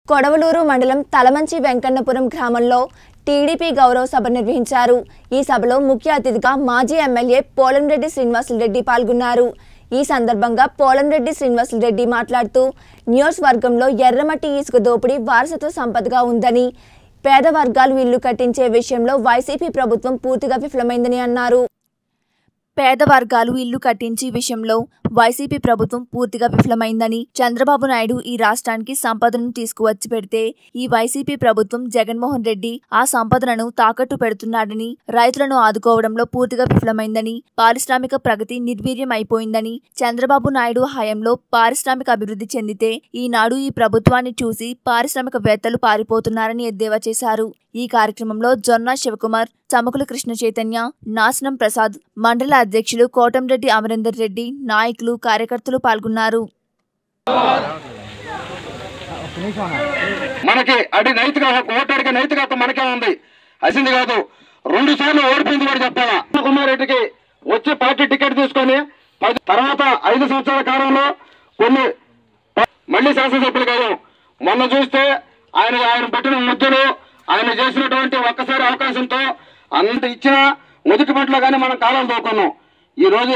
కొడవలూరు మండలం తలమంచి వెంకన్నపురం గ్రామంలో టీడీపీ గౌరవ సభ నిర్వహించారు ఈ సభలో ముఖ్య అతిథిగా మాజీ ఎమ్మెల్యే పోలంరెడ్డి శ్రీనివాసులరెడ్డి పాల్గొన్నారు ఈ సందర్భంగా పోలంరెడ్డి శ్రీనివాసులరెడ్డి మాట్లాడుతూ నియోజకవర్గంలో ఎర్రమట్టి ఇసుక దోపిడీ వారసత్వ సంపదగా ఉందని పేద వర్గాలు ఇల్లు కట్టించే విషయంలో వైసీపీ ప్రభుత్వం పూర్తిగా విఫలమైందని అన్నారు పేద వర్గాలు ఇల్లు కట్టించి విషయంలో వైసీపీ ప్రభుత్వం పూర్తిగా విఫలమైందని చంద్రబాబు నాయుడు ఈ రాష్ట్రానికి సంపదను తీసుకువచ్చి పెడితే ఈ వైసీపీ ప్రభుత్వం జగన్మోహన్ రెడ్డి ఆ సంపదను తాకట్టు పెడుతున్నాడని రైతులను ఆదుకోవడంలో పూర్తిగా విఫలమైందని పారిశ్రామిక ప్రగతి నిర్వీర్యం అయిపోయిందని చంద్రబాబు నాయుడు హయాంలో పారిశ్రామిక అభివృద్ధి చెందితే ఈనాడు ఈ ప్రభుత్వాన్ని చూసి పారిశ్రామికవేత్తలు పారిపోతున్నారని ఎద్దేవా చేశారు ఈ కార్యక్రమంలో జొన్న శివకుమార్ చమకుల కృష్ణ చైతన్య నాశనం ప్రసాద్ మండల అధ్యక్షులు కోటంరెడ్డి అమరేందర్ రెడ్డి నాయకులు కార్యకర్తలు పాల్గొన్నారు మనకి అడి నైతిక హక్కు ఓటడికి నైతిక హక్కు మనకే ఉంది అసింది కాదు రెండు సార్లు ఓడిపోయింది కూడా చెప్పాలా కుమార్ రెడ్డికి వచ్చి పార్టీ టికెట్ తీసుకొని పది తర్వాత ఐదు సంవత్సరాల కాలంలో కొన్ని ప- మళ్ళీ శాసనసభ్యులు కాదు మొన్న చూస్తే ఆయన ఆయన పెట్టిన ముద్దులు ఆయన చేసినటువంటి ఒక్కసారి అవకాశంతో అంత ఇచ్చిన మొదటి పట్ల కానీ మనం కాలం తోకున్నాం ఈ రోజు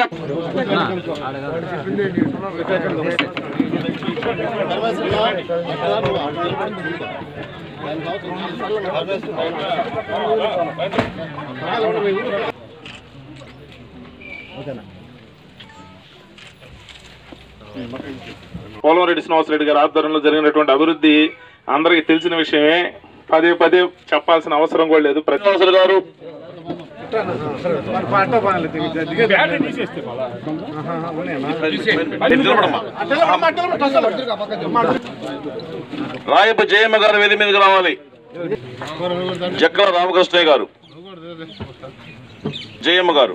పోలవరెడ్డి శ్రీనివాసరెడ్డి గారి ఆధ్వర్యంలో జరిగినటువంటి అభివృద్ధి అందరికీ తెలిసిన విషయమే పదే పదే చెప్పాల్సిన అవసరం కూడా లేదు ప్రతి శ్రీనివాసులు గారు రాయపు జయమ్మ గారు వేది మీదకి రావాలి జక్కల రామకృష్ణయ్య గారు జయమ్మ గారు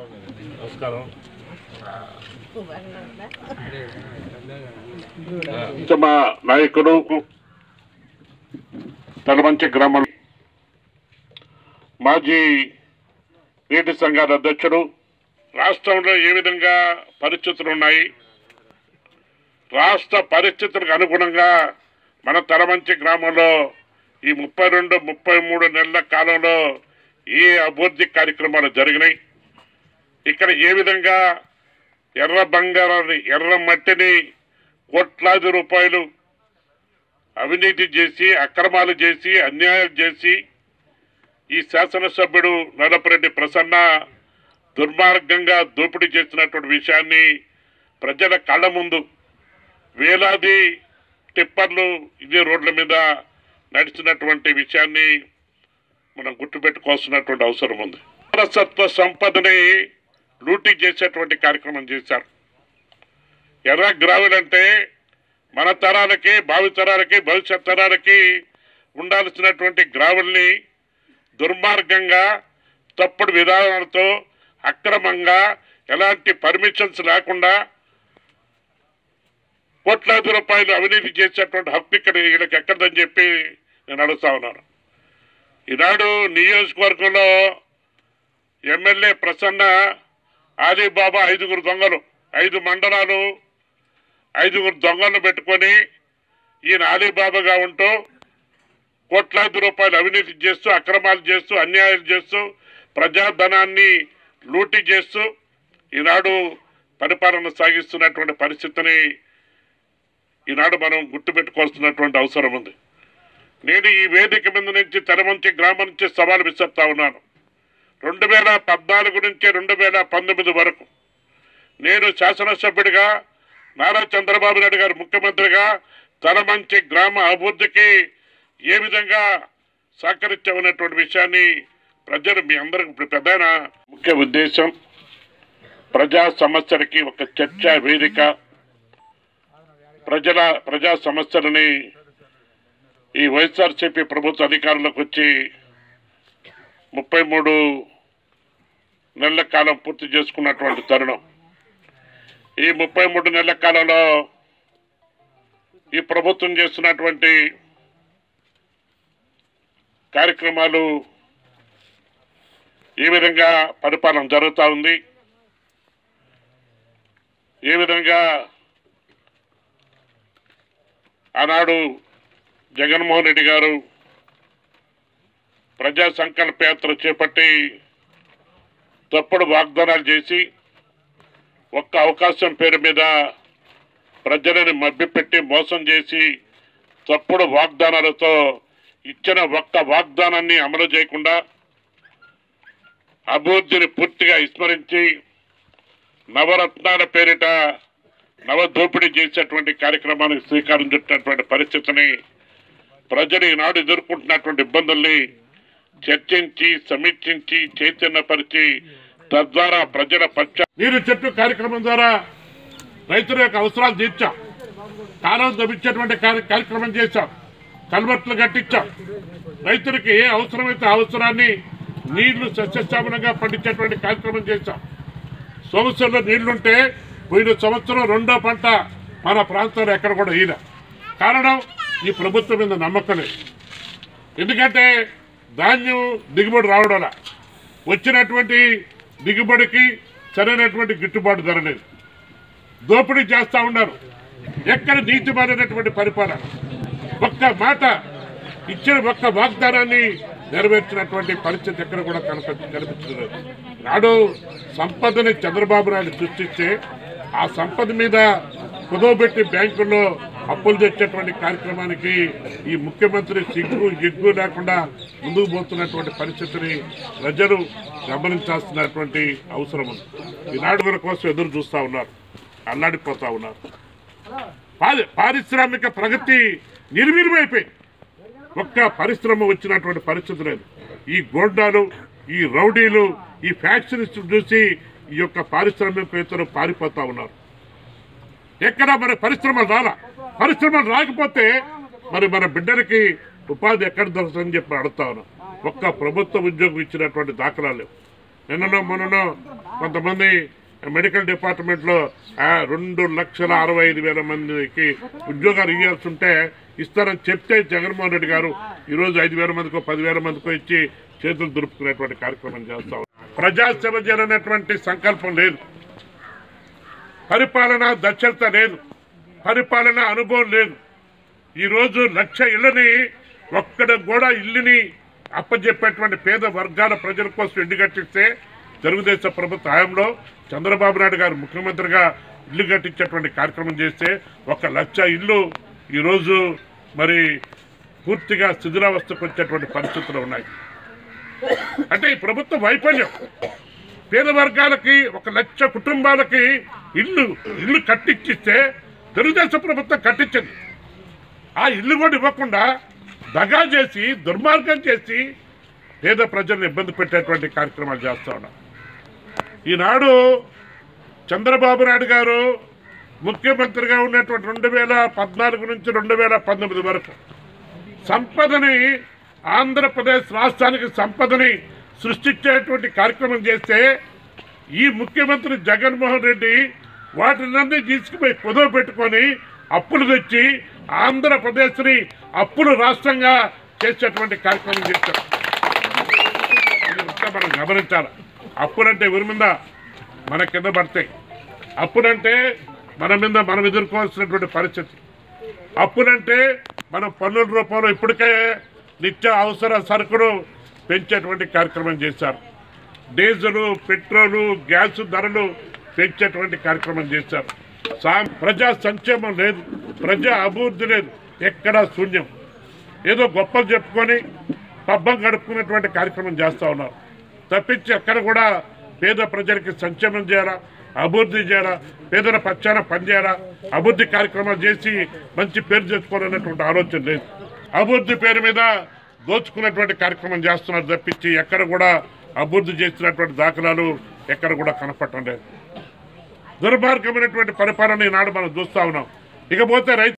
మా నాయకుడు తలమంచి గ్రామం మాజీ నీటి సంఘాల అధ్యక్షుడు రాష్ట్రంలో ఏ విధంగా పరిస్థితులు ఉన్నాయి రాష్ట్ర పరిస్థితులకు అనుగుణంగా మన తలమంచి గ్రామంలో ఈ ముప్పై రెండు ముప్పై మూడు నెలల కాలంలో ఏ అభివృద్ధి కార్యక్రమాలు జరిగినాయి ఇక్కడ ఏ విధంగా ఎర్ర బంగారాన్ని ఎర్ర మట్టిని కోట్లాది రూపాయలు అవినీతి చేసి అక్రమాలు చేసి అన్యాయాలు చేసి ఈ శాసనసభ్యుడు నలపరెడ్డి ప్రసన్న దుర్మార్గంగా దోపిడీ చేసినటువంటి విషయాన్ని ప్రజల కళ్ళ ముందు వేలాది టిప్పర్లు ఇదే రోడ్ల మీద నడిచినటువంటి విషయాన్ని మనం గుర్తుపెట్టుకోవాల్సినటువంటి అవసరం ఉంది వారసత్వ సంపదని లూటీ చేసేటువంటి కార్యక్రమం చేశారు ఎర్ర గ్రావెల్ అంటే మన తరాలకి భావి తరాలకి భవిష్యత్ తరాలకి ఉండాల్సినటువంటి గ్రావెల్ని దుర్మార్గంగా తప్పుడు విధానాలతో అక్రమంగా ఎలాంటి పర్మిషన్స్ లేకుండా కోట్లాది రూపాయలు అవినీతి చేసేటువంటి హక్కు ఇక్కడ వీళ్ళకి ఎక్కడదని చెప్పి నేను అడుగుతా ఉన్నాను ఈనాడు నియోజకవర్గంలో ఎమ్మెల్యే ప్రసన్న ఆలీబాబా ఐదుగురు దొంగలు ఐదు మండలాలు ఐదుగురు దొంగలను పెట్టుకొని ఈయన ఆలీబాబాగా ఉంటూ కోట్లాది రూపాయలు అవినీతి చేస్తూ అక్రమాలు చేస్తూ అన్యాయాలు చేస్తూ ప్రజాధనాన్ని లూటీ చేస్తూ ఈనాడు పరిపాలన సాగిస్తున్నటువంటి పరిస్థితిని ఈనాడు మనం గుర్తుపెట్టుకోవాల్సినటువంటి అవసరం ఉంది నేను ఈ వేదిక మీద నుంచి తెరమంచి గ్రామం నుంచి సవాలు విసురుతా ఉన్నాను రెండు వేల పద్నాలుగు నుంచి రెండు వేల పంతొమ్మిది వరకు నేను శాసనసభ్యుడిగా నారా చంద్రబాబు నాయుడు గారు ముఖ్యమంత్రిగా తలమంచి గ్రామ అభివృద్ధికి ఏ విధంగా సహకరించామనేటువంటి విషయాన్ని ప్రజలు మీ అందరికి ఇప్పుడు పెద్ద ముఖ్య ఉద్దేశం ప్రజా సమస్యలకి ఒక చర్చా వేదిక ప్రజల ప్రజా సమస్యలని ఈ వైఎస్ఆర్సీపీ ప్రభుత్వ అధికారంలోకి వచ్చి ముప్పై మూడు నెలల కాలం పూర్తి చేసుకున్నటువంటి తరుణం ఈ ముప్పై మూడు నెలల కాలంలో ఈ ప్రభుత్వం చేస్తున్నటువంటి కార్యక్రమాలు ఏ విధంగా పరిపాలన జరుగుతూ ఉంది ఏ విధంగా ఆనాడు జగన్మోహన్ రెడ్డి గారు ప్రజా సంకల్ప యాత్ర చేపట్టి తప్పుడు వాగ్దానాలు చేసి ఒక్క అవకాశం పేరు మీద ప్రజలను మభ్యపెట్టి మోసం చేసి తప్పుడు వాగ్దానాలతో ఇచ్చిన ఒక్క వాగ్దానాన్ని అమలు చేయకుండా అభివృద్ధిని పూర్తిగా విస్మరించి నవరత్నాల పేరిట నవదోపిడీ చేసేటువంటి కార్యక్రమానికి శ్రీకారం చుట్టినటువంటి పరిస్థితిని ప్రజలు ఈనాడు ఎదుర్కొంటున్నటువంటి ఇబ్బందుల్ని చర్చించి సమీక్షించి చైతన్యపరిచి తద్వారా ప్రజల పక్ష నీరు చెట్టు కార్యక్రమం ద్వారా రైతుల యొక్క అవసరాలు తీర్చాం కాలం దమించేటువంటి కార్య- కార్యక్రమం చేశాం కల్వర్ట్లు కట్టించాం రైతులకు ఏ అవసరమైతే ఆ అవసరాన్ని నీళ్లు సస్యశ్యామలంగా పండించేటువంటి కార్యక్రమం చేశాం సంవత్సరంలో నీళ్లుంటే పోయిన సంవత్సరం రెండో పంట మన ప్రాంతంలో ఎక్కడ కూడా ఈల కారణం ఈ ప్రభుత్వం మీద నమ్మకం లేదు ఎందుకంటే ధాన్యం దిగుబడి రావడంలా వచ్చినటువంటి దిగుబడికి సరైనటువంటి గిట్టుబాటు ధర లేదు దోపిడీ చేస్తూ ఉన్నారు ఎక్కడ నీతిమాలినటువంటి పరిపాలన ఒక్క మాట ఇచ్చిన ఒక్క వాగ్దానాన్ని నెరవేర్చినటువంటి పరిస్థితి ఎక్కడ కూడా కనిపి కనిపించలేదు నాడు సంపదని చంద్రబాబు నాయుడు సృష్టిస్తే ఆ సంపద మీద కుదవబెట్టి బ్యాంకుల్లో అప్పులు తెచ్చేటువంటి కార్యక్రమానికి ఈ ముఖ్యమంత్రి సిగ్గు ఎగ్గు లేకుండా ముందుకు పోతున్నటువంటి పరిస్థితిని ప్రజలు గమనించాల్సినటువంటి అవసరం ఉంది ఈనాడు మన కోసం ఎదురు చూస్తూ ఉన్నారు అల్లాడిపోతా ఉన్నారు పారి- పారిశ్రామిక ప్రగతి నిర్వీర్యమైపోయింది ఒక్క పరిశ్రమ వచ్చినటువంటి పరిస్థితి లేదు ఈ గోండాలు ఈ రౌడీలు ఈ ఫ్యాక్టరీస్ చూసి ఈ యొక్క పారిశ్రామికవేత్తలు పారిపోతా ఉన్నారు ఎక్కడ మన పరిశ్రమలు రాలా పరిశ్రమలు రాకపోతే మరి మన బిడ్డలకి ఉపాధి ఎక్కడ దొరుకుతుందని చెప్పి అడుగుతా ఉన్నాం ఒక్క ప్రభుత్వ ఉద్యోగం ఇచ్చినటువంటి దాఖలాలు లేవు నిన్ననో మొన్ననో కొంతమంది మెడికల్ డిపార్ట్మెంట్లో ఆ, రెండు లక్షల అరవై ఐదు వేల మందికి ఉద్యోగాలు ఇవ్వాల్సి ఉంటే ఇస్తారని చెప్తే జగన్మోహన్ రెడ్డి గారు ఈరోజు ఐదు వేల మందికో పదివేల మందికో ఇచ్చి చేతులు దులుపుకునేటువంటి కార్యక్రమం చేస్తా ఉన్నారు ప్రజాసేవ చేయాలనేటువంటి సంకల్పం లేదు పరిపాలన దక్షత లేదు పరిపాలన అనుభవం లేదు ఈరోజు లక్ష ఇళ్ళని ఒక్కడ కూడా ఇల్లుని అప్పజెప్పేటువంటి పేద వర్గాల ప్రజల కోసం ఇల్లు కట్టిస్తే తెలుగుదేశం ప్రభుత్వ హయాంలో చంద్రబాబు నాయుడు గారు ముఖ్యమంత్రిగా ఇల్లు కట్టించేటువంటి కార్యక్రమం చేస్తే ఒక లక్ష ఇల్లు ఈరోజు మరి పూర్తిగా శిథిలావస్థకు వచ్చేటువంటి పరిస్థితులు ఉన్నాయి అంటే ఈ ప్రభుత్వ వైఫల్యం పేద వర్గాలకి ఒక లక్ష కుటుంబాలకి ఇల్లు ఇల్లు కట్టించిస్తే తెలుగుదేశం ప్రభుత్వం కట్టించింది ఆ ఇల్లు కూడా ఇవ్వకుండా దగా చేసి దుర్మార్గం చేసి పేద ప్రజలను ఇబ్బంది పెట్టేటువంటి కార్యక్రమాలు చేస్తా ఉన్నారు ఈనాడు చంద్రబాబు నాయుడు గారు ముఖ్యమంత్రిగా ఉన్నటువంటి రెండు వేల పద్నాలుగు నుంచి రెండు వేల పంతొమ్మిది వరకు సంపదని ఆంధ్రప్రదేశ్ రాష్ట్రానికి సంపదని సృష్టించేటువంటి కార్యక్రమం చేస్తే ఈ ముఖ్యమంత్రి జగన్మోహన్ రెడ్డి వాటినన్నీ తీసుకుపోయి కుదవ పెట్టుకొని అప్పులు తెచ్చి ఆంధ్రప్రదేశ్ని అప్పులు రాష్ట్రంగా చేసేటువంటి కార్యక్రమం చేశారు ఇది ఇంకా మనం గమనించాలి అప్పులంటే ఎవరి మీద మన కింద పడతాయి అప్పులంటే మన మీద మనం ఎదుర్కోవాల్సినటువంటి పరిస్థితి అప్పులంటే మనం పన్నుల రూపంలో ఇప్పటికే నిత్య అవసర సరుకులు పెంచేటువంటి కార్యక్రమం చేశారు డీజిల్ పెట్రోలు గ్యాస్ ధరలు పెంచేటువంటి కార్యక్రమం చేశారు సా ప్రజా సంక్షేమం లేదు ప్రజా అభివృద్ధి లేదు ఎక్కడా శూన్యం ఏదో గొప్పలు చెప్పుకొని పబ్బం గడుపుకునేటువంటి కార్యక్రమం చేస్తూ ఉన్నారు తప్పించి ఎక్కడ కూడా పేద ప్రజలకి సంక్షేమం చేయాలా అభివృద్ధి చేయాలా పేదల పక్షాన పనిచేయాలా అభివృద్ధి కార్యక్రమాలు చేసి మంచి పేరు తెచ్చుకోవాలనేటువంటి ఆలోచన లేదు అభివృద్ధి పేరు మీద దోచుకునేటువంటి కార్యక్రమం చేస్తున్నారు తప్పించి ఎక్కడ కూడా అభివృద్ధి చేస్తున్నటువంటి దాఖలాలు ఎక్కడ కూడా కనపడటం లేదు దుర్మార్గమైనటువంటి పరిపాలన ఈనాడు మనం చూస్తా ఉన్నాం ఇకపోతే రైతు